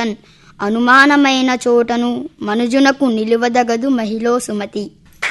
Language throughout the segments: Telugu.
సూచన్ అనుమానమైన చోటను మనుజునకు నిలువదగదు మహిళో సుమతి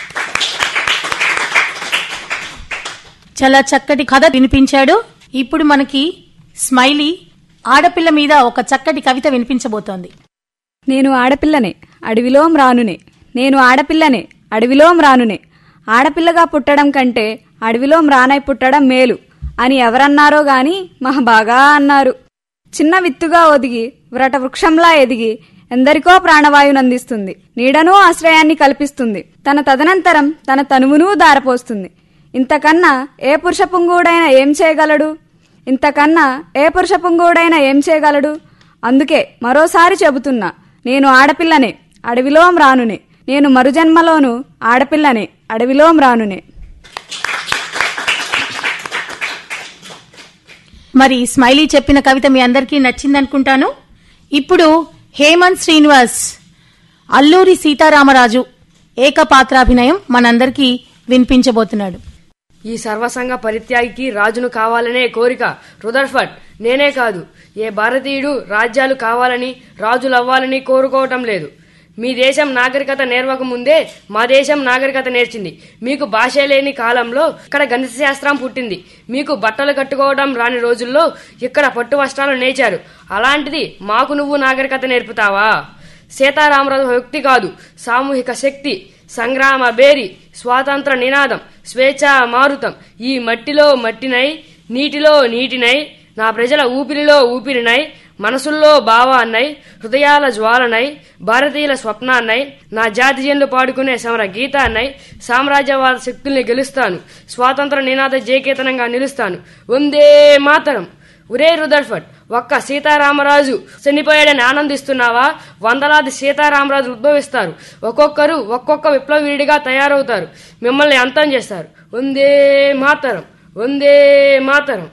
చాలా చక్కటి కథ వినిపించాడు ఇప్పుడు మనకి స్మైలీ ఆడపిల్ల మీద ఒక చక్కటి కవిత వినిపించబోతోంది నేను ఆడపిల్లనే అడవిలో మ్రానునే నేను ఆడపిల్లనే అడవిలో మ్రానునే ఆడపిల్లగా పుట్టడం కంటే అడవిలో మ్రానై పుట్టడం మేలు అని ఎవరన్నారో గాని మహా బాగా అన్నారు చిన్న విత్తుగా ఒదిగి వ్రట వృక్షంలా ఎదిగి ఎందరికో ప్రాణవాయునందిస్తుంది నీడనూ ఆశ్రయాన్ని కల్పిస్తుంది తన తదనంతరం తన తనువునూ దారపోస్తుంది ఇంతకన్నా ఏ పురుష పుంగుడైనా ఏం చేయగలడు ఇంతకన్నా ఏ పురుష పుంగుడైనా ఏం చేయగలడు అందుకే మరోసారి చెబుతున్నా నేను ఆడపిల్లనే అడవిలో మ్రానునే నేను మరుజన్మలోను ఆడపిల్లనే అడవిలో మ్రానునే మరి స్మైలీ చెప్పిన కవిత మీ అందరికీ నచ్చిందనుకుంటాను ఇప్పుడు హేమంత్ శ్రీనివాస్ అల్లూరి సీతారామరాజు ఏకపాత్రాభినయం మనందరికీ వినిపించబోతున్నాడు ఈ సర్వసంగ పరిత్యాగికి రాజును కావాలనే కోరిక రుదర్ఫర్డ్ నేనే కాదు ఏ భారతీయుడు రాజ్యాలు కావాలని రాజులవ్వాలని కోరుకోవటం లేదు మీ దేశం నాగరికత నేర్వక ముందే మా దేశం నాగరికత నేర్చింది మీకు భాష లేని కాలంలో ఇక్కడ గణిత శాస్త్రం పుట్టింది మీకు బట్టలు కట్టుకోవడం రాని రోజుల్లో ఇక్కడ పట్టు వస్త్రాలు నేర్చారు అలాంటిది మాకు నువ్వు నాగరికత నేర్పుతావా సీతారామరాజు ఒక వ్యక్తి కాదు సామూహిక శక్తి సంగ్రామ బేరి స్వాతంత్ర నినాదం స్వేచ్ఛా మారుతం ఈ మట్టిలో మట్టినై నీటిలో నీటినై నా ప్రజల ఊపిరిలో ఊపిరినై మనసుల్లో భావాన్నై హృదయాల జ్వాలనై భారతీయుల స్వప్నాన్నై నా జాతి జన్లు పాడుకునే సమర గీతాన్నై సామ్రాజ్యవాద శక్తుల్ని గెలుస్తాను స్వాతంత్ర నినాద జయకేతనంగా నిలుస్తాను వందే మాతరం ఒరే రుదర్ఫర్డ్ ఒక్క సీతారామరాజు చనిపోయాడని ఆనందిస్తున్నావా వందలాది సీతారామరాజు ఉద్భవిస్తారు ఒక్కొక్కరు ఒక్కొక్క విప్లవీడిగా తయారవుతారు మిమ్మల్ని అంతం చేస్తారు వందే మాతరం వందే మాతరం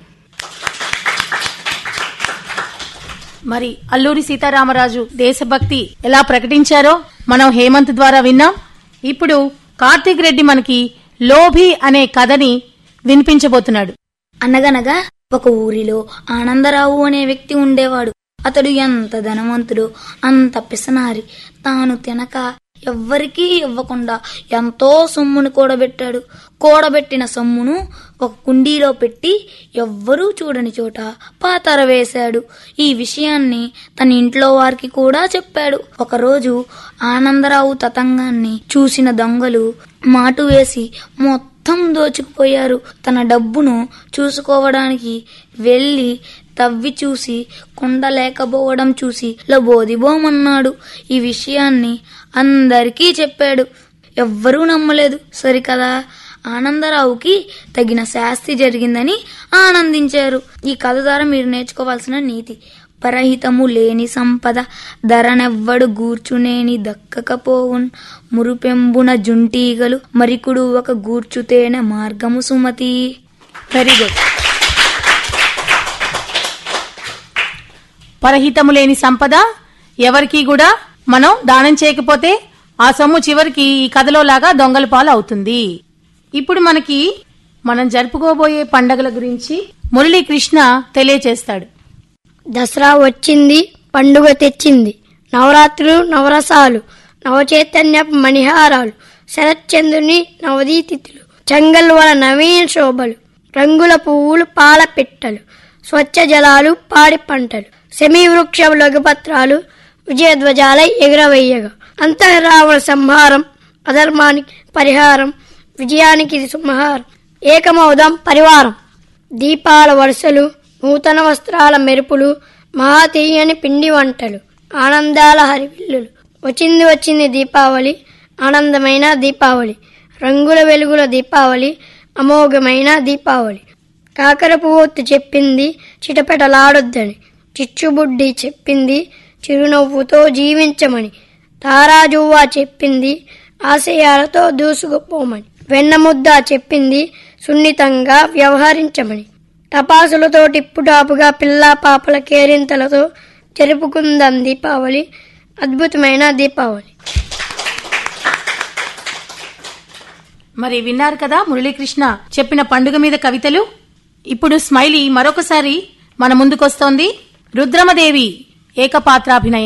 మరి అల్లూరి సీతారామరాజు దేశభక్తి ఎలా ప్రకటించారో మనం హేమంత్ ద్వారా విన్నాం ఇప్పుడు కార్తీక్ రెడ్డి మనకి లోభి అనే కథని వినిపించబోతున్నాడు అనగనగా ఒక ఊరిలో ఆనందరావు అనే వ్యక్తి ఉండేవాడు అతడు ఎంత ధనవంతుడు అంత పిసనారి తాను తినక ఎవ్వరికీ ఇవ్వకుండా ఎంతో సొమ్మును కూడబెట్టాడు కూడబెట్టిన సొమ్మును ఒక కుండీలో పెట్టి ఎవ్వరూ చూడని చోట పాతర వేశాడు ఈ విషయాన్ని తన ఇంట్లో వారికి కూడా చెప్పాడు ఒకరోజు ఆనందరావు తతంగాన్ని చూసిన దొంగలు మాటు వేసి మొత్తం దోచుకుపోయారు తన డబ్బును చూసుకోవడానికి వెళ్ళి తవ్వి చూసి కుండ లేకపోవడం చూసి లబోదిబోమన్నాడు ఈ విషయాన్ని అందరికీ చెప్పాడు ఎవ్వరూ నమ్మలేదు సరికదా ఆనందరావుకి తగిన శాస్తి జరిగిందని ఆనందించారు ఈ కథ ద్వారా మీరు నేర్చుకోవాల్సిన నీతి పరహితము లేని సంపద ధరనెవ్వడు గూర్చునేని దక్కకపోవున్ మురుపెంబున జుంటీగలు మరికుడు ఒక గూర్చుతేనే మార్గము సుమతి వెరీ గుడ్ పరహితము లేని సంపద ఎవరికి కూడా మనం దానం చేయకపోతే ఆ సొమ్ము చివరికి ఈ కథలో లాగా దొంగల పాలు అవుతుంది ఇప్పుడు మనకి మనం జరుపుకోబోయే పండగల గురించి మురళీకృష్ణ తెలియచేస్తాడు దసరా వచ్చింది పండుగ తెచ్చింది నవరాత్రులు నవరసాలు నవచైతన్యపు మణిహారాలు శరత్చంద్రుని నవదీతిథులు చెంగల్వల నవీన శోభలు రంగుల పువ్వులు పాల పిట్టలు స్వచ్ఛ జలాలు పాడి పంటలు సెమీ వృక్ష లఘుపత్రాలు విజయధ్వజాలై ఎగురవయ్యగా అంతఃరావణ సంహారం అధర్మానికి పరిహారం విజయానికి ఇది సంహారం ఏకమౌదం పరివారం దీపాల వరుసలు నూతన వస్త్రాల మెరుపులు మహా తీయని పిండి వంటలు ఆనందాల హరివిల్లులు వచ్చింది వచ్చింది దీపావళి ఆనందమైన దీపావళి రంగుల వెలుగుల దీపావళి అమోఘమైన దీపావళి కాకర పువ్వొత్తు చెప్పింది చిటపెటలాడొద్దని చిచ్చుబుడ్డి చెప్పింది చిరునవ్వుతో జీవించమని తారాజువ్వా చెప్పింది ఆశయాలతో దూసుకుపోమని వెన్నముద్ద చెప్పింది సున్నితంగా వ్యవహరించమని టపాసులతో టిప్పుటాపుగా పిల్ల పాపల కేరింతలతో జరుపుకుందాం దీపావళి అద్భుతమైన దీపావళి మరి విన్నారు కదా మురళీకృష్ణ చెప్పిన పండుగ మీద కవితలు ఇప్పుడు స్మైలీ మరొకసారి మన ముందుకొస్తోంది రుద్రమదేవి ఏకపాత్రాభినయం